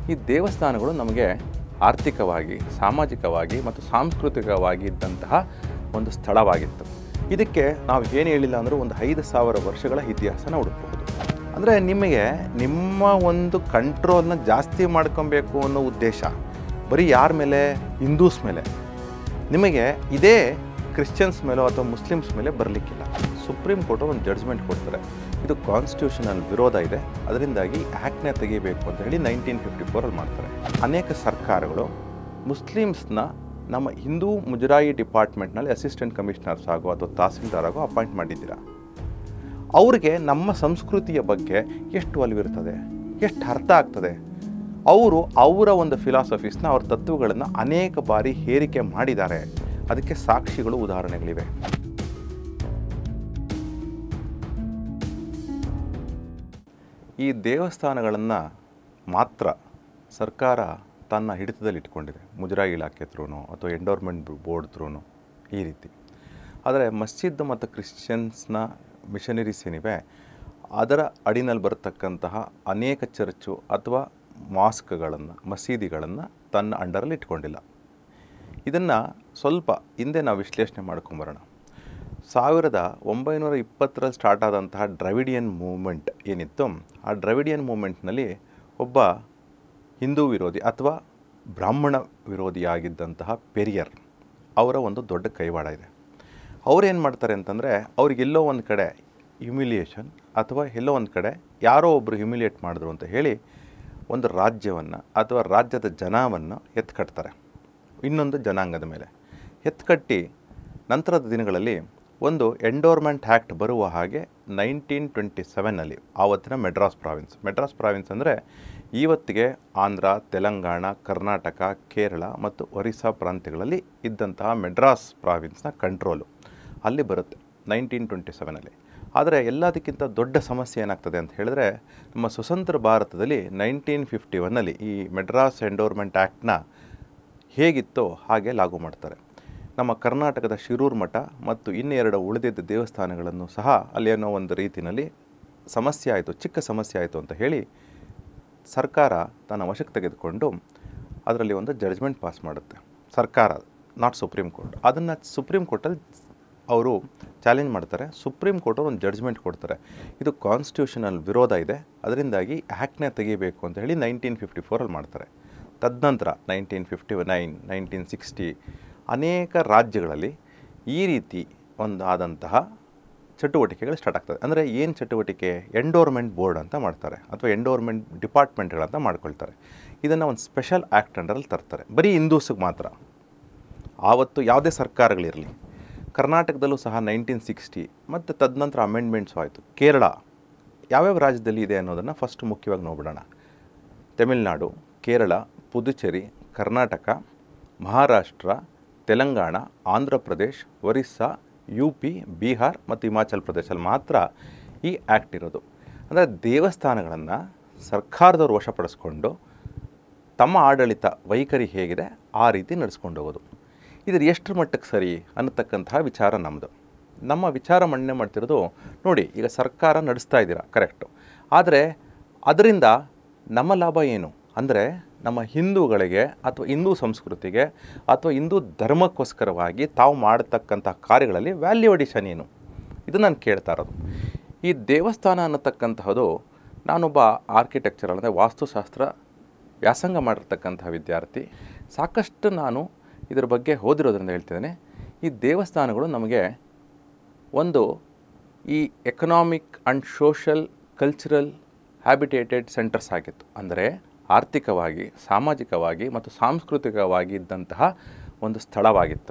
ಈ ದೇವಸ್ಥಾನಗಳು ನಮಗೆ ಆರ್ಥಿಕವಾಗಿ ಸಾಮಾಜಿಕವಾಗಿ ಮತ್ತು ಸಾಂಸ್ಕೃತಿಕವಾಗಿ ಇದ್ದಂತಹ ಒಂದು ಸ್ಥಳವಾಗಿತ್ತು ಇದಕ್ಕೆ ನಾವು ಏನು ಹೇಳಿಲ್ಲ ಅಂದರೂ ಒಂದು ಐದು ಸಾವಿರ ವರ್ಷಗಳ ಇತಿಹಾಸನ ಹುಡುಕಬಹುದು ಅಂದರೆ ನಿಮಗೆ ನಿಮ್ಮ ಒಂದು ಕಂಟ್ರೋಲ್ನ ಜಾಸ್ತಿ ಮಾಡ್ಕೊಬೇಕು ಅನ್ನೋ ಉದ್ದೇಶ ಬರೀ ಯಾರ ಮೇಲೆ ಹಿಂದೂಸ್ ಮೇಲೆ ನಿಮಗೆ ಇದೇ ಕ್ರಿಶ್ಚಿಯನ್ಸ್ ಮೇಲೋ ಅಥವಾ ಮುಸ್ಲಿಮ್ಸ್ ಮೇಲೆ ಬರಲಿಕ್ಕಿಲ್ಲ ಸುಪ್ರೀಂ ಕೋರ್ಟ್ ಒಂದು ಜಡ್ಜ್ಮೆಂಟ್ ಕೊಡ್ತಾರೆ ಇದು ಕಾನ್ಸ್ಟಿಟ್ಯೂಷನಲ್ ವಿರೋಧ ಇದೆ ಅದರಿಂದಾಗಿ ಆ್ಯಕ್ಟ್ನೇ ತೆಗಿಬೇಕು ಅಂತ ಹೇಳಿ ನೈನ್ಟೀನ್ ಫಿಫ್ಟಿ ಫೋರಲ್ಲಿ ಮಾಡ್ತಾರೆ ಅನೇಕ ಸರ್ಕಾರಗಳು ಮುಸ್ಲಿಮ್ಸ್ನ ನಮ್ಮ ಹಿಂದೂ ಮುಜರಾಯಿ ಡಿಪಾರ್ಟ್ಮೆಂಟ್ನಲ್ಲಿ ಅಸಿಸ್ಟೆಂಟ್ ಕಮಿಷನರ್ಸ್ ಆಗೋ ಅಥವಾ ತಹಸೀಲ್ದಾರ್ ಆಗೋ ಅಪಾಯಿಂಟ್ ಮಾಡಿದ್ದೀರಾ ಅವ್ರಿಗೆ ನಮ್ಮ ಸಂಸ್ಕೃತಿಯ ಬಗ್ಗೆ ಎಷ್ಟು ಒಲವಿರ್ತದೆ ಎಷ್ಟು ಅರ್ಥ ಆಗ್ತದೆ ಅವರು ಅವರ ಒಂದು ಫಿಲಾಸಫೀಸ್ನ ಅವ್ರ ತತ್ವಗಳನ್ನು ಅನೇಕ ಬಾರಿ ಹೇರಿಕೆ ಮಾಡಿದ್ದಾರೆ ಅದಕ್ಕೆ ಸಾಕ್ಷಿಗಳು ಉದಾಹರಣೆಗಳಿವೆ ಈ ದೇವಸ್ಥಾನಗಳನ್ನು ಮಾತ್ರ ಸರ್ಕಾರ ತನ್ನ ಹಿಡಿತದಲ್ಲಿ ಇಟ್ಕೊಂಡಿದೆ ಮುಜರಾಯಿ ಇಲಾಖೆ ಥ್ರೂನು ಅಥವಾ ಎಂಡೋರ್ಮೆಂಟ್ ಬೋರ್ಡ್ ಥ್ರೂನು ಈ ರೀತಿ ಆದರೆ ಮಸ್ಜಿದ್ ಮತ್ತು ಕ್ರಿಶ್ಚಿಯನ್ಸ್ನ ಮಿಷನರೀಸ್ ಏನಿವೆ ಅದರ ಅಡಿನಲ್ಲಿ ಬರತಕ್ಕಂತಹ ಅನೇಕ ಚರ್ಚು ಅಥವಾ ಮಾಸ್ಕ್ಗಳನ್ನು ಮಸೀದಿಗಳನ್ನು ತನ್ನ ಅಂಡರಲ್ಲಿ ಇಟ್ಕೊಂಡಿಲ್ಲ ಇದನ್ನು ಸ್ವಲ್ಪ ಹಿಂದೆ ನಾವು ವಿಶ್ಲೇಷಣೆ ಮಾಡ್ಕೊಂಬರೋಣ ಸಾವಿರದ ಒಂಬೈನೂರ ಇಪ್ಪತ್ತರಲ್ಲಿ ಸ್ಟಾರ್ಟ್ ಆದಂತಹ ಡ್ರವಿಡಿಯನ್ ಮೂವ್ಮೆಂಟ್ ಏನಿತ್ತು ಆ ಡ್ರವಿಡಿಯನ್ ಮೂವ್ಮೆಂಟ್ನಲ್ಲಿ ಒಬ್ಬ ಹಿಂದೂ ವಿರೋಧಿ ಅಥವಾ ಬ್ರಾಹ್ಮಣ ವಿರೋಧಿಯಾಗಿದ್ದಂತಹ ಪೆರಿಯರ್ ಅವರ ಒಂದು ದೊಡ್ಡ ಕೈವಾಡ ಇದೆ ಅವ್ರೇನು ಮಾಡ್ತಾರೆ ಅಂತಂದರೆ ಅವ್ರಿಗೆಲ್ಲೋ ಒಂದು ಕಡೆ ಹ್ಯುಮಿಲಿಯೇಷನ್ ಅಥವಾ ಎಲ್ಲೋ ಒಂದು ಕಡೆ ಯಾರೋ ಒಬ್ಬರು ಹ್ಯುಮಿಲಿಯೇಟ್ ಮಾಡಿದ್ರು ಅಂತ ಹೇಳಿ ಒಂದು ರಾಜ್ಯವನ್ನು ಅಥವಾ ರಾಜ್ಯದ ಜನವನ್ನು ಎತ್ಕಟ್ತಾರೆ ಇನ್ನೊಂದು ಜನಾಂಗದ ಮೇಲೆ ಎತ್ಕಟ್ಟಿ ನಂತರದ ದಿನಗಳಲ್ಲಿ ಒಂದು ಎಂಡೋರ್ಮೆಂಟ್ ಆ್ಯಕ್ಟ್ ಬರುವ ಹಾಗೆ ನೈನ್ಟೀನ್ ಟ್ವೆಂಟಿ ಸೆವೆನಲ್ಲಿ ಆವತ್ತಿನ ಮೆಡ್ರಾಸ್ ಪ್ರಾವಿನ್ಸ್ ಮೆಡ್ರಾಸ್ ಪ್ರಾವಿನ್ಸ್ ಅಂದರೆ ಇವತ್ತಿಗೆ ಆಂಧ್ರ ತೆಲಂಗಾಣ ಕರ್ನಾಟಕ ಕೇರಳ ಮತ್ತು ಒರಿಸ್ಸಾ ಪ್ರಾಂತ್ಯಗಳಲ್ಲಿ ಇದ್ದಂತಹ ಮೆಡ್ರಾಸ್ ಪ್ರಾವಿನ್ಸ್ನ ಕಂಟ್ರೋಲು ಅಲ್ಲಿ ಬರುತ್ತೆ ನೈನ್ಟೀನ್ ಟ್ವೆಂಟಿ ಸೆವೆನಲ್ಲಿ ಆದರೆ ಎಲ್ಲದಕ್ಕಿಂತ ದೊಡ್ಡ ಸಮಸ್ಯೆ ಏನಾಗ್ತದೆ ಅಂತ ಹೇಳಿದ್ರೆ ನಮ್ಮ ಸ್ವತಂತ್ರ ಭಾರತದಲ್ಲಿ ನೈನ್ಟೀನ್ ಫಿಫ್ಟಿ ಒನ್ನಲ್ಲಿ ಈ ಮೆಡ್ರಾಸ್ ಎಂಡೋರ್ಮೆಂಟ್ ಆ್ಯಕ್ಟ್ನ ಹೇಗಿತ್ತೋ ಹಾಗೆ ಲಾಗು ಮಾಡ್ತಾರೆ ನಮ್ಮ ಕರ್ನಾಟಕದ ಶಿರೂರು ಮಠ ಮತ್ತು ಇನ್ನೆರಡು ಉಳಿದಿದ್ದ ದೇವಸ್ಥಾನಗಳನ್ನು ಸಹ ಅಲ್ಲಿ ಅನ್ನೋ ಒಂದು ರೀತಿಯಲ್ಲಿ ಸಮಸ್ಯೆ ಆಯಿತು ಚಿಕ್ಕ ಸಮಸ್ಯೆ ಆಯಿತು ಅಂತ ಹೇಳಿ ಸರ್ಕಾರ ತನ್ನ ವಶಕ್ಕೆ ತೆಗೆದುಕೊಂಡು ಅದರಲ್ಲಿ ಒಂದು ಜಡ್ಜ್ಮೆಂಟ್ ಪಾಸ್ ಮಾಡುತ್ತೆ ಸರ್ಕಾರ ನಾಟ್ ಸುಪ್ರೀಂ ಕೋರ್ಟ್ ಅದನ್ನು ಸುಪ್ರೀಂ ಕೋರ್ಟಲ್ಲಿ ಅವರು ಚಾಲೆಂಜ್ ಮಾಡ್ತಾರೆ ಸುಪ್ರೀಂ ಕೋರ್ಟ್ ಒಂದು ಜಡ್ಜ್ಮೆಂಟ್ ಕೊಡ್ತಾರೆ ಇದು ಕಾನ್ಸ್ಟಿಟ್ಯೂಷನಲ್ ವಿರೋಧ ಇದೆ ಅದರಿಂದಾಗಿ ಆ್ಯಕ್ಟ್ನೇ ತೆಗಿಬೇಕು ಅಂತ ಹೇಳಿ ನೈನ್ಟೀನ್ ಫಿಫ್ಟಿ ಫೋರಲ್ಲಿ ಮಾಡ್ತಾರೆ ತದನಂತರ nineteen fifty nine nineteen sixty ಅನೇಕ ರಾಜ್ಯಗಳಲ್ಲಿ ಈ ರೀತಿ ಒಂದಾದಂತಹ ಚಟುವಟಿಕೆಗಳು ಸ್ಟಾರ್ಟ್ ಆಗ್ತದೆ ಅಂದರೆ ಏನು ಚಟುವಟಿಕೆ ಎಂಡೋರ್ಮೆಂಟ್ ಬೋರ್ಡ್ ಅಂತ ಮಾಡ್ತಾರೆ ಅಥವಾ ಎಂಡೋರ್ಮೆಂಟ್ ಡಿಪಾರ್ಟ್ಮೆಂಟ್ಗಳಂತ ಮಾಡ್ಕೊಳ್ತಾರೆ ಇದನ್ನು ಒಂದು ಸ್ಪೆಷಲ್ ಆ್ಯಕ್ಟ್ ಅಂಡರಲ್ಲಿ ತರ್ತಾರೆ ಬರೀ ಹಿಂದೂಸಿಗೆ ಮಾತ್ರ ಆವತ್ತು ಯಾವುದೇ ಸರ್ಕಾರಗಳಿರಲಿ ಕರ್ನಾಟಕದಲ್ಲೂ ಸಹ ನೈನ್ಟೀನ್ ಸಿಕ್ಸ್ಟಿ ಮತ್ತು ತದನಂತರ ಅಮೆಂಡ್ಮೆಂಟ್ಸು ಆಯಿತು ಕೇರಳ ಯಾವ್ಯಾವ ರಾಜ್ಯದಲ್ಲಿ ಇದೆ ಅನ್ನೋದನ್ನು ಫಸ್ಟ್ ಮುಖ್ಯವಾಗಿ ನೋಡ್ಬಿಡೋಣ ತಮಿಳುನಾಡು ಕೇರಳ ಪುದುಚೇರಿ ಕರ್ನಾಟಕ ಮಹಾರಾಷ್ಟ್ರ ತೆಲಂಗಾಣ ಆಂಧ್ರ ಪ್ರದೇಶ್ ಒರಿಸ್ಸಾ ಯು ಪಿ ಬಿಹಾರ್ ಮತ್ತು ಹಿಮಾಚಲ್ ಪ್ರದೇಶಲ್ಲಿ ಮಾತ್ರ ಈ ಆ್ಯಕ್ಟ್ ಇರೋದು ಅಂದರೆ ದೇವಸ್ಥಾನಗಳನ್ನು ಸರ್ಕಾರದವ್ರು ವಶಪಡಿಸ್ಕೊಂಡು ತಮ್ಮ ಆಡಳಿತ ವೈಖರಿ ಹೇಗಿದೆ ಆ ರೀತಿ ನಡೆಸ್ಕೊಂಡು ಹೋಗೋದು ಇದ್ರ ಎಷ್ಟರ ಮಟ್ಟಕ್ಕೆ ಸರಿ ಅನ್ನತಕ್ಕಂತಹ ವಿಚಾರ ನಮ್ಮದು ನಮ್ಮ ವಿಚಾರ ಮಂಡನೆ ಮಾಡ್ತಿರೋದು ನೋಡಿ ಈಗ ಸರ್ಕಾರ ನಡೆಸ್ತಾ ಇದ್ದೀರಾ ಕರೆಕ್ಟು ಆದರೆ ಅದರಿಂದ ನಮ್ಮ ಲಾಭ ಏನು ಅಂದರೆ ನಮ್ಮ ಹಿಂದೂಗಳಿಗೆ ಅಥವಾ ಹಿಂದೂ ಸಂಸ್ಕೃತಿಗೆ ಅಥವಾ ಹಿಂದೂ ಧರ್ಮಕ್ಕೋಸ್ಕರವಾಗಿ ತಾವು ಮಾಡತಕ್ಕಂಥ ಕಾರ್ಯಗಳಲ್ಲಿ ವ್ಯಾಲ್ಯೂ ಅಡಿಷನ್ ಏನು ಇದು ನಾನು ಕೇಳ್ತಾ ಇರೋದು ಈ ದೇವಸ್ಥಾನ ಅನ್ನತಕ್ಕಂತಹದ್ದು ನಾನೊಬ್ಬ ಆರ್ಕಿಟೆಕ್ಚರ್ ಅಂದರೆ ವಾಸ್ತುಶಾಸ್ತ್ರ ವ್ಯಾಸಂಗ ಮಾಡಿರ್ತಕ್ಕಂತಹ ವಿದ್ಯಾರ್ಥಿ ಸಾಕಷ್ಟು ನಾನು ಇದರ ಬಗ್ಗೆ ಓದಿರೋದ್ರಿಂದ ಹೇಳ್ತಿದ್ದೇನೆ ಈ ದೇವಸ್ಥಾನಗಳು ನಮಗೆ ಒಂದು ಈ economic and social cultural habitated centres ಆಗಿತ್ತು ಅಂದರೆ ಆರ್ಥಿಕವಾಗಿ ಸಾಮಾಜಿಕವಾಗಿ ಮತ್ತು ಸಾಂಸ್ಕೃತಿಕವಾಗಿ ಇದ್ದಂತಹ ಒಂದು ಸ್ಥಳವಾಗಿತ್ತು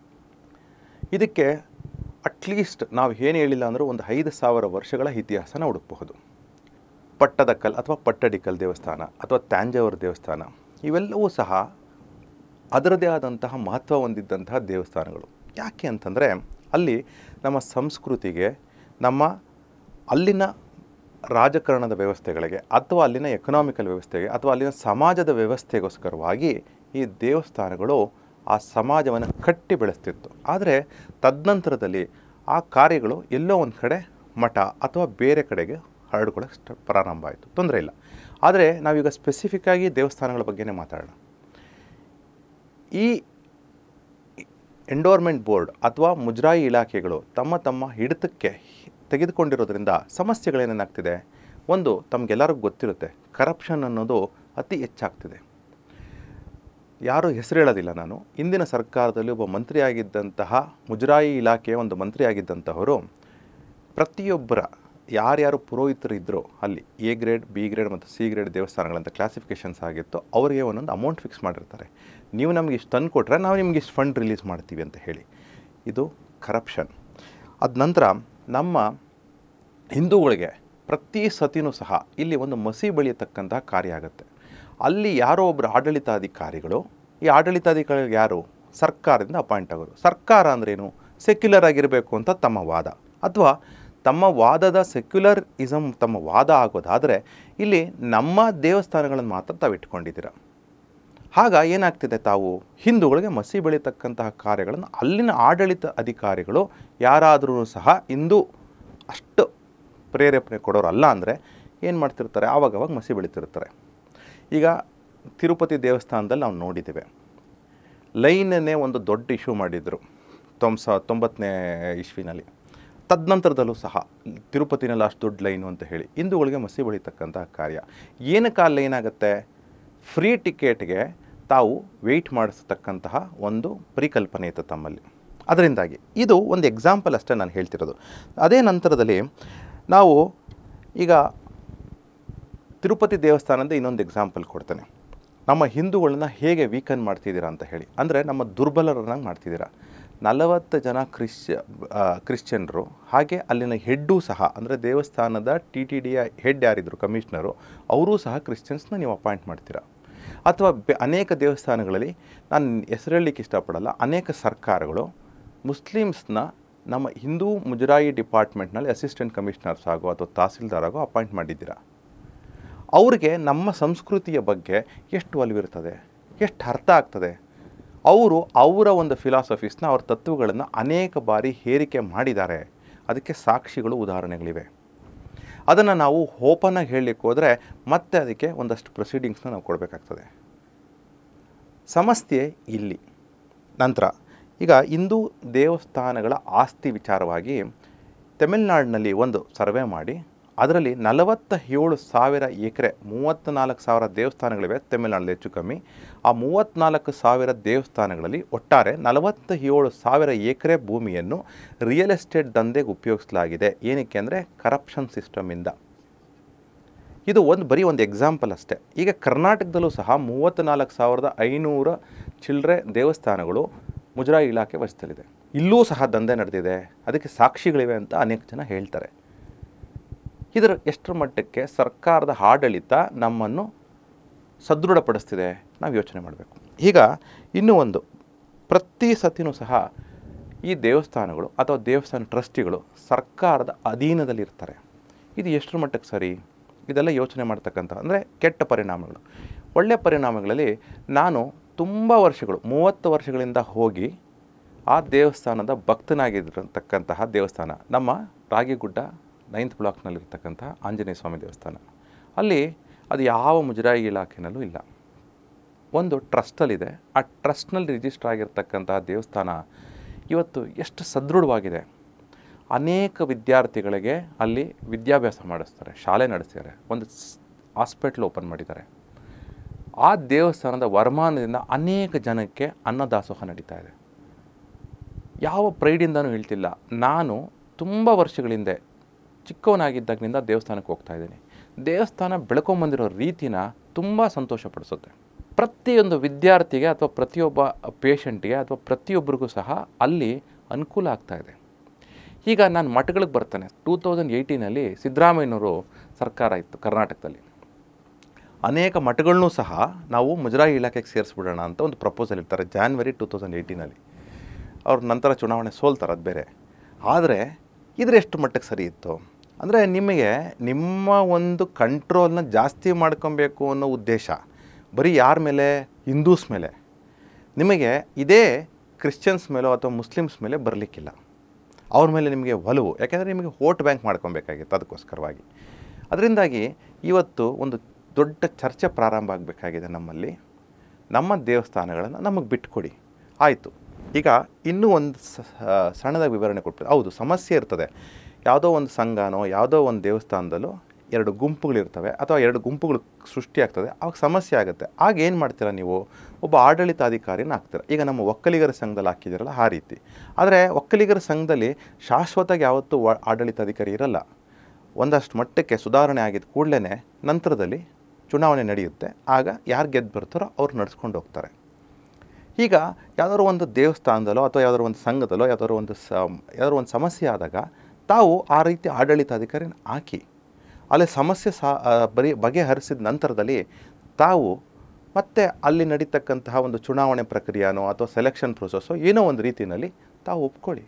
ಇದಕ್ಕೆ ಅಟ್ಲೀಸ್ಟ್ ನಾವು ಏನು ಹೇಳಿಲ್ಲ ಅಂದರೂ ಒಂದು ಐದು ಸಾವಿರ ವರ್ಷಗಳ ಇತಿಹಾಸನ ಹುಡುಕಬಹುದು ಪಟ್ಟದಕಲ್ ಅಥವಾ ಪಟ್ಟಡಿಕಲ್ ದೇವಸ್ಥಾನ ಅಥವಾ ತ್ಯಾಂಜಾವೂರು ದೇವಸ್ಥಾನ ಇವೆಲ್ಲವೂ ಸಹ ಅದರದೇ ಆದಂತಹ ಮಹತ್ವ ಹೊಂದಿದ್ದಂತಹ ದೇವಸ್ಥಾನಗಳು ಯಾಕೆ ಅಂತಂದರೆ ಅಲ್ಲಿ ನಮ್ಮ ಸಂಸ್ಕೃತಿಗೆ ನಮ್ಮ ಅಲ್ಲಿನ ರಾಜಕಾರಣದ ವ್ಯವಸ್ಥೆಗಳಿಗೆ ಅಥವಾ ಅಲ್ಲಿನ ಎಕನಾಮಿಕಲ್ ವ್ಯವಸ್ಥೆಗೆ ಅಥವಾ ಅಲ್ಲಿನ ಸಮಾಜದ ವ್ಯವಸ್ಥೆಗೋಸ್ಕರವಾಗಿ ಈ ದೇವಸ್ಥಾನಗಳು ಆ ಸಮಾಜವನ್ನು ಕಟ್ಟಿ ಬೆಳೆಸ್ತಿತ್ತು ಆದರೆ ತದನಂತರದಲ್ಲಿ ಆ ಕಾರ್ಯಗಳು ಎಲ್ಲೋ ಒಂದು ಕಡೆ ಮಠ ಅಥವಾ ಬೇರೆ ಕಡೆಗೆ ಹರಡ್ಕೊಳ್ಳೋಕೆ ಸ್ಟ ಪ್ರಾರಂಭ ಆಯಿತು ತೊಂದರೆ ಇಲ್ಲ ಆದರೆ ನಾವೀಗ ಸ್ಪೆಸಿಫಿಕ್ಕಾಗಿ ದೇವಸ್ಥಾನಗಳ ಬಗ್ಗೆನೇ ಮಾತಾಡೋಣ ಈ ಎಂಡೋರ್ಮೆಂಟ್ ಬೋರ್ಡ್ ಅಥವಾ ಮುಜರಾಯಿ ಇಲಾಖೆಗಳು ತಮ್ಮ ತಮ್ಮ ಹಿಡಿತಕ್ಕೆ ತೆಗೆದುಕೊಂಡಿರೋದ್ರಿಂದ ಸಮಸ್ಯೆಗಳೇನೇನಾಗ್ತಿದೆ ಒಂದು ತಮಗೆಲ್ಲರಿಗೂ ಗೊತ್ತಿರುತ್ತೆ ಕರಪ್ಷನ್ ಅನ್ನೋದು ಅತಿ ಹೆಚ್ಚಾಗ್ತಿದೆ ಯಾರು ಹೆಸರು ಹೇಳೋದಿಲ್ಲ ನಾನು ಇಂದಿನ ಸರ್ಕಾರದಲ್ಲಿ ಒಬ್ಬ ಮಂತ್ರಿಯಾಗಿದ್ದಂತಹ ಮುಜರಾಯಿ ಇಲಾಖೆಯ ಒಂದು ಮಂತ್ರಿಯಾಗಿದ್ದಂತಹವರು ಪ್ರತಿಯೊಬ್ಬರ ಯಾರ್ಯಾರು ಪುರೋಹಿತರು ಇದ್ದರೂ ಅಲ್ಲಿ ಎ ಗ್ರೇಡ್ ಬಿ ಗ್ರೇಡ್ ಮತ್ತು ಸಿ ಗ್ರೇಡ್ ದೇವಸ್ಥಾನಗಳಂತ ಕ್ಲಾಸಿಫಿಕೇಷನ್ಸ್ ಆಗಿತ್ತು ಅವರಿಗೆ ಒಂದೊಂದು ಅಮೌಂಟ್ ಫಿಕ್ಸ್ ಮಾಡಿರ್ತಾರೆ ನೀವು ನಮಗೆ ಇಷ್ಟು ತಂದು ಕೊಟ್ಟರೆ ನಾವು ನಿಮಗೆ ಇಷ್ಟು ಫಂಡ್ ರಿಲೀಸ್ ಮಾಡ್ತೀವಿ ಅಂತ ಹೇಳಿ ಇದು ಕರಪ್ಷನ್ ಅದ ನಂತರ ನಮ್ಮ ಹಿಂದೂಗಳಿಗೆ ಪ್ರತಿ ಸತಿನೂ ಸಹ ಇಲ್ಲಿ ಒಂದು ಮಸಿ ಬೆಳೆಯತಕ್ಕಂತಹ ಕಾರ್ಯ ಆಗುತ್ತೆ ಅಲ್ಲಿ ಯಾರೋ ಒಬ್ಬರು ಆಡಳಿತಾಧಿಕಾರಿಗಳು ಈ ಆಡಳಿತಾಧಿಕಾರಿಗಳು ಯಾರು ಸರ್ಕಾರದಿಂದ ಅಪಾಯಿಂಟ್ ಆಗೋದು ಸರ್ಕಾರ ಅಂದ್ರೇನು ಸೆಕ್ಯುಲರ್ ಆಗಿರಬೇಕು ಅಂತ ತಮ್ಮ ವಾದ ಅಥವಾ ತಮ್ಮ ವಾದದ ಸೆಕ್ಯುಲರ್ ಇಸಮ್ ತಮ್ಮ ವಾದ ಆಗೋದಾದರೆ ಇಲ್ಲಿ ನಮ್ಮ ದೇವಸ್ಥಾನಗಳನ್ನು ಮಾತ್ರ ತಾವು ಇಟ್ಕೊಂಡಿದ್ದೀರ ಆಗ ಏನಾಗ್ತಿದೆ ತಾವು ಹಿಂದೂಗಳಿಗೆ ಮಸಿ ಬೆಳೀತಕ್ಕಂತಹ ಕಾರ್ಯಗಳನ್ನು ಅಲ್ಲಿನ ಆಡಳಿತ ಅಧಿಕಾರಿಗಳು ಯಾರಾದರೂ ಸಹ ಇಂದು ಅಷ್ಟು ಪ್ರೇರೇಪಣೆ ಕೊಡೋರು ಅಲ್ಲ ಅಂದರೆ ಏನು ಮಾಡ್ತಿರ್ತಾರೆ ಆವಾಗವಾಗ ಮಸಿ ಬೆಳೀತಿರ್ತಾರೆ ಈಗ ತಿರುಪತಿ ದೇವಸ್ಥಾನದಲ್ಲಿ ನಾವು ನೋಡಿದ್ದೇವೆ ಲೈನನ್ನೇ ಒಂದು ದೊಡ್ಡ ಇಶ್ಯೂ ಮಾಡಿದರು ತೊಂಬ ಸ ತೊಂಬತ್ತನೇ ಇಸ್ವಿನಲ್ಲಿ ತದನಂತರದಲ್ಲೂ ಸಹ ತಿರುಪತಿನಲ್ಲಿ ಅಷ್ಟು ದೊಡ್ಡ ಲೈನು ಅಂತ ಹೇಳಿ ಹಿಂದೂಗಳಿಗೆ ಮಸಿ ಬೆಳೀತಕ್ಕಂತಹ ಕಾರ್ಯ ಏನಕ್ಕೆ ಆ ಲೈನ್ ಆಗುತ್ತೆ ಫ್ರೀ ಟಿಕೆಟ್ಗೆ ತಾವು ವೆಯ್ಟ್ ಮಾಡಿಸ್ತಕ್ಕಂತಹ ಒಂದು ಪರಿಕಲ್ಪನೆ ಇತ್ತು ತಮ್ಮಲ್ಲಿ ಅದರಿಂದಾಗಿ ಇದು ಒಂದು ಎಕ್ಸಾಂಪಲ್ ಅಷ್ಟೇ ನಾನು ಹೇಳ್ತಿರೋದು ಅದೇ ನಂತರದಲ್ಲಿ ನಾವು ಈಗ ತಿರುಪತಿ ದೇವಸ್ಥಾನದ ಇನ್ನೊಂದು ಎಕ್ಸಾಂಪಲ್ ಕೊಡ್ತೇನೆ ನಮ್ಮ ಹಿಂದೂಗಳನ್ನ ಹೇಗೆ ವೀಕನ್ ಮಾಡ್ತಿದ್ದೀರಾ ಅಂತ ಹೇಳಿ ಅಂದರೆ ನಮ್ಮ ದುರ್ಬಲರನ್ನಾಗಿ ಮಾಡ್ತಿದ್ದೀರಾ ನಲವತ್ತು ಜನ ಕ್ರಿಶ್ಚ ಆ, ಕ್ರಿಶ್ಚಿಯನ್ರು ಹಾಗೆ ಅಲ್ಲಿನ ಹೆಡ್ಡು ಸಹ ಅಂದರೆ ದೇವಸ್ಥಾನದ ಟಿ ಟಿ ಡಿಯ ಹೆಡ್ ಯಾರಿದ್ರು ಕಮಿಷನರು ಅವರೂ ಸಹ ಕ್ರಿಶ್ಚಿಯನ್ಸ್ನ ನೀವು ಅಪಾಯಿಂಟ್ ಮಾಡ್ತೀರಾ ಅಥವಾ ಬೆ ಅನೇಕ ದೇವಸ್ಥಾನಗಳಲ್ಲಿ ನಾನು ಹೆಸರೇಳಲಿಕ್ಕೆ ಇಷ್ಟಪಡಲ್ಲ ಅನೇಕ ಸರ್ಕಾರಗಳು ಮುಸ್ಲಿಮ್ಸ್ನ ನಮ್ಮ ಹಿಂದೂ ಮುಜರಾಯಿ ಡಿಪಾರ್ಟ್ಮೆಂಟ್ನಲ್ಲಿ ಅಸಿಸ್ಟೆಂಟ್ ಕಮಿಷನರ್ಸ್ ಆಗೋ ಅಥವಾ ತಹಸೀಲ್ದಾರ್ ಆಗೋ ಅಪಾಯಿಂಟ್ ಮಾಡಿದ್ದೀರಾ ಅವ್ರಿಗೆ ನಮ್ಮ ಸಂಸ್ಕೃತಿಯ ಬಗ್ಗೆ ಎಷ್ಟು ಒಲವಿರ್ತದೆ ಎಷ್ಟು ಅರ್ಥ ಆಗ್ತದೆ ಅವರು ಅವರ ಒಂದು ಫಿಲಾಸಫೀಸ್ನ ಅವ್ರ ತತ್ವಗಳನ್ನು ಅನೇಕ ಬಾರಿ ಹೇರಿಕೆ ಮಾಡಿದ್ದಾರೆ ಅದಕ್ಕೆ ಸಾಕ್ಷಿಗಳು ಉದಾಹರಣೆಗಳಿವೆ ಅದನ್ನು ನಾವು ಓಪನಾಗಿ ಹೇಳಲಿಕ್ಕೆ ಹೋದರೆ ಮತ್ತೆ ಅದಕ್ಕೆ ಒಂದಷ್ಟು ಪ್ರೊಸೀಡಿಂಗ್ಸ್ನ ನಾವು ಕೊಡಬೇಕಾಗ್ತದೆ ಸಮಸ್ಯೆ ಇಲ್ಲಿ ನಂತರ ಈಗ ಹಿಂದೂ ದೇವಸ್ಥಾನಗಳ ಆಸ್ತಿ ವಿಚಾರವಾಗಿ ತಮಿಳುನಾಡಿನಲ್ಲಿ ಒಂದು ಸರ್ವೆ ಮಾಡಿ ಅದರಲ್ಲಿ ನಲವತ್ತ ಏಳು ಸಾವಿರ ಎಕರೆ ಮೂವತ್ತ್ನಾಲ್ಕು ಸಾವಿರ ದೇವಸ್ಥಾನಗಳಿವೆ ತಮಿಳುನಾಡಲ್ಲಿ ಹೆಚ್ಚು ಕಮ್ಮಿ ಆ ಮೂವತ್ತ್ನಾಲ್ಕು ಸಾವಿರ ದೇವಸ್ಥಾನಗಳಲ್ಲಿ ಒಟ್ಟಾರೆ ನಲವತ್ತ ಏಳು ಸಾವಿರ ಎಕರೆ ಭೂಮಿಯನ್ನು ರಿಯಲ್ ಎಸ್ಟೇಟ್ ದಂಧೆಗೆ ಉಪಯೋಗಿಸಲಾಗಿದೆ ಏನಕ್ಕೆ ಅಂದರೆ ಕರಪ್ಷನ್ ಸಿಸ್ಟಮಿಂದ ಇದು ಒಂದು ಬರೀ ಒಂದು ಎಕ್ಸಾಂಪಲ್ ಅಷ್ಟೇ ಈಗ ಕರ್ನಾಟಕದಲ್ಲೂ ಸಹ ಮೂವತ್ತ್ನಾಲ್ಕು ಸಾವಿರದ ಐನೂರ ಚಿಲ್ಲರೆ ದೇವಸ್ಥಾನಗಳು ಮುಜರಾಯಿ ಇಲಾಖೆ ವಶದಲ್ಲಿದೆ ಇಲ್ಲೂ ಸಹ ದಂಧೆ ನಡೆದಿದೆ ಅದಕ್ಕೆ ಸಾಕ್ಷಿಗಳಿವೆ ಅಂತ ಅನೇಕ ಜನ ಹೇಳ್ತಾರೆ ಇದರ ಎಷ್ಟರ ಮಟ್ಟಕ್ಕೆ ಸರ್ಕಾರದ ಆಡಳಿತ ನಮ್ಮನ್ನು ಸದೃಢಪಡಿಸ್ತಿದೆ ನಾವು ಯೋಚನೆ ಮಾಡಬೇಕು ಈಗ ಇನ್ನೂ ಒಂದು ಪ್ರತಿ ಸತಿನೂ ಸಹ ಈ ದೇವಸ್ಥಾನಗಳು ಅಥವಾ ದೇವಸ್ಥಾನ ಟ್ರಸ್ಟಿಗಳು ಸರ್ಕಾರದ ಅಧೀನದಲ್ಲಿರ್ತಾರೆ ಇದು ಎಷ್ಟರ ಮಟ್ಟಕ್ಕೆ ಸರಿ ಇದೆಲ್ಲ ಯೋಚನೆ ಮಾಡ್ತಕ್ಕಂಥ ಅಂದರೆ ಕೆಟ್ಟ ಪರಿಣಾಮಗಳು ಒಳ್ಳೆಯ ಪರಿಣಾಮಗಳಲ್ಲಿ ನಾನು ತುಂಬ ವರ್ಷಗಳು ಮೂವತ್ತು ವರ್ಷಗಳಿಂದ ಹೋಗಿ ಆ ದೇವಸ್ಥಾನದ ಭಕ್ತನಾಗಿರತಕ್ಕಂತಹ ದೇವಸ್ಥಾನ ನಮ್ಮ ರಾಗಿಗುಡ್ಡ ನೈನ್ತ್ ಬ್ಲಾಕ್ನಲ್ಲಿರ್ತಕ್ಕಂಥ ಆಂಜನೇಯ ಸ್ವಾಮಿ ದೇವಸ್ಥಾನ ಅಲ್ಲಿ ಅದು ಯಾವ ಮುಜರಾಯಿ ಇಲಾಖೆನಲ್ಲೂ ಇಲ್ಲ ಒಂದು ಟ್ರಸ್ಟಲ್ಲಿದೆ ಆ ಟ್ರಸ್ಟ್ನಲ್ಲಿ ರಿಜಿಸ್ಟರ್ ಆಗಿರ್ತಕ್ಕಂತಹ ದೇವಸ್ಥಾನ ಇವತ್ತು ಎಷ್ಟು ಸದೃಢವಾಗಿದೆ ಅನೇಕ ವಿದ್ಯಾರ್ಥಿಗಳಿಗೆ ಅಲ್ಲಿ ವಿದ್ಯಾಭ್ಯಾಸ ಮಾಡಿಸ್ತಾರೆ ಶಾಲೆ ನಡೆಸ್ತಾರೆ ಒಂದು ಹಾಸ್ಪಿಟ್ಲ್ ಓಪನ್ ಮಾಡಿದ್ದಾರೆ ಆ ದೇವಸ್ಥಾನದ ವರಮಾನದಿಂದ ಅನೇಕ ಜನಕ್ಕೆ ಅನ್ನದಾಸೋಹ ನಡೀತಾ ಇದೆ ಯಾವ ಪ್ರೈಡಿಂದನೂ ಹೇಳ್ತಿಲ್ಲ ನಾನು ತುಂಬ ವರ್ಷಗಳಿಂದ ಚಿಕ್ಕವನಾಗಿದ್ದಾಗಿನಿಂದ ದೇವಸ್ಥಾನಕ್ಕೆ ಹೋಗ್ತಾ ಇದ್ದೀನಿ ದೇವಸ್ಥಾನ ಬೆಳ್ಕೊಂಬಂದಿರೋ ರೀತಿನ ತುಂಬ ಸಂತೋಷಪಡಿಸುತ್ತೆ ಪ್ರತಿಯೊಂದು ವಿದ್ಯಾರ್ಥಿಗೆ ಅಥವಾ ಪ್ರತಿಯೊಬ್ಬ ಪೇಷಂಟಿಗೆ ಅಥವಾ ಪ್ರತಿಯೊಬ್ಬರಿಗೂ ಸಹ ಅಲ್ಲಿ ಅನುಕೂಲ ಆಗ್ತಾ ಇದೆ ಈಗ ನಾನು ಮಠಗಳಿಗೆ ಬರ್ತಾನೆ ಟೂ ತೌಸಂಡ್ ಏಯ್ಟೀನಲ್ಲಿ ಸಿದ್ದರಾಮಯ್ಯನವರು ಸರ್ಕಾರ ಇತ್ತು ಕರ್ನಾಟಕದಲ್ಲಿ ಅನೇಕ ಮಠಗಳನ್ನೂ ಸಹ ನಾವು ಮುಜರಾಯಿ ಇಲಾಖೆಗೆ ಸೇರಿಸ್ಬಿಡೋಣ ಅಂತ ಒಂದು ಪ್ರಪೋಸಲ್ ಇರ್ತಾರೆ ಜಾನ್ವರಿ ಟೂ ತೌಸಂಡ್ ಏಯ್ಟೀನಲ್ಲಿ ಅವ್ರ ನಂತರ ಚುನಾವಣೆ ಸೋಲ್ತಾರೆ ಅದು ಬೇರೆ ಆದರೆ ಇದ್ರ ಎಷ್ಟು ಮಟ್ಟಕ್ಕೆ ಸರಿ ಇತ್ತು ಅಂದರೆ ನಿಮಗೆ ನಿಮ್ಮ ಒಂದು ಕಂಟ್ರೋಲ್ನ ಜಾಸ್ತಿ ಮಾಡ್ಕೊಬೇಕು ಅನ್ನೋ ಉದ್ದೇಶ ಬರೀ ಯಾರ ಮೇಲೆ ಹಿಂದೂಸ್ ಮೇಲೆ ನಿಮಗೆ ಇದೇ ಕ್ರಿಶ್ಚಿಯನ್ಸ್ ಮೇಲೋ ಅಥವಾ ಮುಸ್ಲಿಮ್ಸ್ ಮೇಲೆ ಬರಲಿಕ್ಕಿಲ್ಲ ಅವ್ರ ಮೇಲೆ ನಿಮಗೆ ಒಲವು ಯಾಕೆಂದರೆ ನಿಮಗೆ ವೋಟ್ ಬ್ಯಾಂಕ್ ಮಾಡ್ಕೊಬೇಕಾಗಿತ್ತು ಅದಕ್ಕೋಸ್ಕರವಾಗಿ ಅದರಿಂದಾಗಿ ಇವತ್ತು ಒಂದು ದೊಡ್ಡ ಚರ್ಚೆ ಪ್ರಾರಂಭ ಆಗಬೇಕಾಗಿದೆ ನಮ್ಮಲ್ಲಿ ನಮ್ಮ ದೇವಸ್ಥಾನಗಳನ್ನು ನಮಗೆ ಬಿಟ್ಕೊಡಿ ಆಯಿತು ಈಗ ಇನ್ನೂ ಒಂದು ಸ- ಸಣ್ಣದಾಗಿ ವಿವರಣೆ ಕೊಡ್ಬೋದು ಹೌದು ಸಮಸ್ಯೆ ಇರ್ತದೆ ಯಾವುದೋ ಒಂದು ಸಂಘನೋ ಯಾವುದೋ ಒಂದು ದೇವಸ್ಥಾನದಲ್ಲೋ ಎರಡು ಗುಂಪುಗಳಿರ್ತವೆ ಅಥವಾ ಎರಡು ಗುಂಪುಗಳು ಸೃಷ್ಟಿಯಾಗ್ತದೆ ಆವಾಗ ಸಮಸ್ಯೆ ಆಗುತ್ತೆ ಆಗ ಏನು ಮಾಡ್ತೀರಾ ನೀವು ಒಬ್ಬ ಆಡಳಿತಾಧಿಕಾರಿನ ಹಾಕ್ತೀರ ಈಗ ನಮ್ಮ ಒಕ್ಕಲಿಗರ ಸಂಘದಲ್ಲಿ ಹಾಕಿದಿರಲ್ಲ ಆ ರೀತಿ ಆದರೆ ಒಕ್ಕಲಿಗರ ಸಂಘದಲ್ಲಿ ಶಾಶ್ವತವಾಗಿ ಯಾವತ್ತೂ ವ- ಆಡಳಿತಾಧಿಕಾರಿ ಇರಲ್ಲ ಒಂದಷ್ಟು ಮಟ್ಟಕ್ಕೆ ಸುಧಾರಣೆ ಆಗಿದ ಕೂಡಲೇ ನಂತರದಲ್ಲಿ ಚುನಾವಣೆ ನಡೆಯುತ್ತೆ ಆಗ ಯಾರು ಗೆದ್ದು ಬರ್ತಾರೋ ಅವ್ರು ನಡ್ಸ್ಕೊಂಡು ಹೋಗ್ತಾರೆ ಈಗ ಯಾವುದಾದ್ರು ಒಂದು ದೇವಸ್ಥಾನದಲ್ಲೋ ಅಥವಾ ಯಾವುದಾದ್ರು ಒಂದು ಸಂಘದಲ್ಲೋ ಯಾವುದಾದ್ರು ಒಂದು ಸ ಯಾವುದಾದ್ರು ಒಂದು ಸಮಸ್ಯೆ ಆದಾಗ ತಾವು ಆ ರೀತಿ ಆಡಳಿತಾಧಿಕಾರಿನ ಹಾಕಿ ಅಲ್ಲಿ ಸಮಸ್ಯೆ ಸಾ ಆ, ಬರೀ ಬಗೆಹರಿಸಿದ ನಂತರದಲ್ಲಿ ತಾವು ಮತ್ತೆ ಅಲ್ಲಿ ನಡೀತಕ್ಕಂತಹ ಒಂದು ಚುನಾವಣೆ ಪ್ರಕ್ರಿಯೆನೋ ಅಥವಾ ಸೆಲೆಕ್ಷನ್ ಪ್ರೊಸೆಸ್ಸೋ ಏನೋ ಒಂದು ರೀತಿಯಲ್ಲಿ ತಾವು ಒಪ್ಕೊಳ್ಳಿ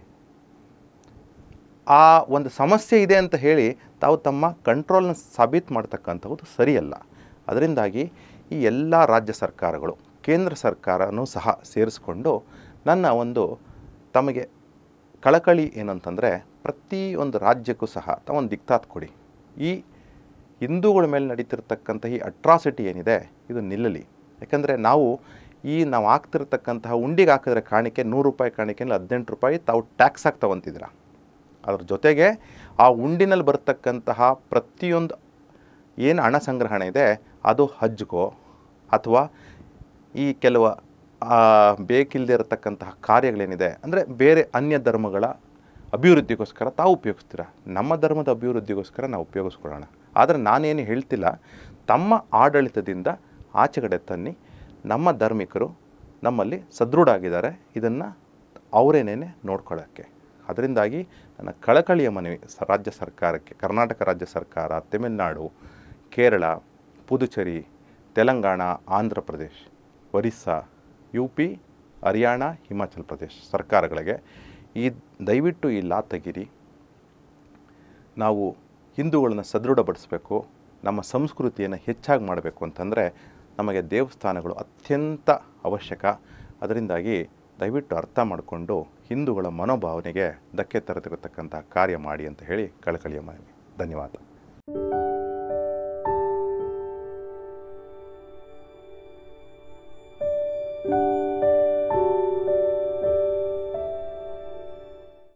ಆ ಒಂದು ಸಮಸ್ಯೆ ಇದೆ ಅಂತ ಹೇಳಿ ತಾವು ತಮ್ಮ ಕಂಟ್ರೋಲ್ನ ಸಾಬೀತು ಮಾಡ್ತಕ್ಕಂಥದ್ದು ಸರಿಯಲ್ಲ ಅದರಿಂದಾಗಿ ಈ ಎಲ್ಲ ರಾಜ್ಯ ಸರ್ಕಾರಗಳು ಕೇಂದ್ರ ಸರ್ಕಾರನೂ ಸಹ ಸೇರಿಸ್ಕೊಂಡು ನನ್ನ ಒಂದು ತಮಗೆ ಕಳಕಳಿ ಏನಂತಂದರೆ ಪ್ರತಿಯೊಂದು ರಾಜ್ಯಕ್ಕೂ ಸಹ ತಾವೊಂದು ದಿಕ್ತಾತ್ ಕೊಡಿ ಈ ಹಿಂದೂಗಳ ಮೇಲೆ ನಡೀತಿರ್ತಕ್ಕಂಥ ಈ ಅಟ್ರಾಸಿಟಿ ಏನಿದೆ ಇದು ನಿಲ್ಲಲಿ ಯಾಕಂದರೆ ನಾವು ಈ ನಾವು ಹಾಕ್ತಿರ್ತಕ್ಕಂತಹ ಉಂಡಿಗೆ ಹಾಕಿದ್ರೆ ಕಾಣಿಕೆ ನೂರು ರೂಪಾಯಿ ಕಾಣಿಕೆಯಲ್ಲಿ ಹದಿನೆಂಟು ರೂಪಾಯಿ ತಾವು ಟ್ಯಾಕ್ಸ್ ಆಗಿ ತೊಗೊತಿದ್ದೀರಾ ಅದ್ರ ಜೊತೆಗೆ ಆ ಉಂಡಿನಲ್ಲಿ ಬರ್ತಕ್ಕಂತಹ ಪ್ರತಿಯೊಂದು ಏನು ಹಣ ಸಂಗ್ರಹಣೆ ಇದೆ ಅದು ಹಜ್ಗೋ ಅಥವಾ ಈ ಕೆಲವು ಆ, ಬೇಕಿಲ್ಲದೆ ಇರತಕ್ಕಂತಹ ಕಾರ್ಯಗಳೇನಿದೆ ಅಂದರೆ ಬೇರೆ ಅನ್ಯ ಧರ್ಮಗಳ ಅಭಿವೃದ್ಧಿಗೋಸ್ಕರ ತಾವು ಉಪಯೋಗಿಸ್ತೀರ ನಮ್ಮ ಧರ್ಮದ ಅಭಿವೃದ್ಧಿಗೋಸ್ಕರ ನಾವು ಉಪಯೋಗಿಸ್ಕೊಳ್ಳೋಣ ಆದರೆ ನಾನೇನು ಹೇಳ್ತಿಲ್ಲ ತಮ್ಮ ಆಡಳಿತದಿಂದ ಆಚೆಗಡೆ ತನ್ನಿ ನಮ್ಮ ಧಾರ್ಮಿಕರು ನಮ್ಮಲ್ಲಿ ಸದೃಢ ಆಗಿದ್ದಾರೆ ಇದನ್ನು ಅವರೇನೇನೆ ನೋಡ್ಕೊಳ್ಳೋಕ್ಕೆ ಅದರಿಂದಾಗಿ ನನ್ನ ಕಳಕಳಿಯ ಮನವಿ ಸ- ರಾಜ್ಯ ಸರ್ಕಾರಕ್ಕೆ ಕರ್ನಾಟಕ ರಾಜ್ಯ ಸರ್ಕಾರ ತಮಿಳುನಾಡು ಕೇರಳ ಪುದುಚೇರಿ ತೆಲಂಗಾಣ ಆಂಧ್ರ ಪ್ರದೇಶ್ ಒರಿಸ್ಸಾ ಯು ಪಿ ಹರಿಯಾಣ ಹಿಮಾಚಲ್ ಪ್ರದೇಶ್ ಸರ್ಕಾರಗಳಿಗೆ ಈ ದಯವಿಟ್ಟು ಈ ಲಾ ತೆಗೀರಿ ನಾವು ಹಿಂದೂಗಳನ್ನ ಸದೃಢಪಡಿಸಬೇಕು ನಮ್ಮ ಸಂಸ್ಕೃತಿಯನ್ನು ಹೆಚ್ಚಾಗಿ ಮಾಡಬೇಕು ಅಂತಂದರೆ ನಮಗೆ ದೇವಸ್ಥಾನಗಳು ಅತ್ಯಂತ ಅವಶ್ಯಕ ಅದರಿಂದಾಗಿ ದಯವಿಟ್ಟು ಅರ್ಥ ಮಾಡಿಕೊಂಡು ಹಿಂದೂಗಳ ಮನೋಭಾವನೆಗೆ ಧಕ್ಕೆ ತರತಿರತಕ್ಕಂಥ ಕಾರ್ಯ ಮಾಡಿ ಅಂತ ಹೇಳಿ ಕಳಕಳಿಯ ಮನವಿ ಧನ್ಯವಾದ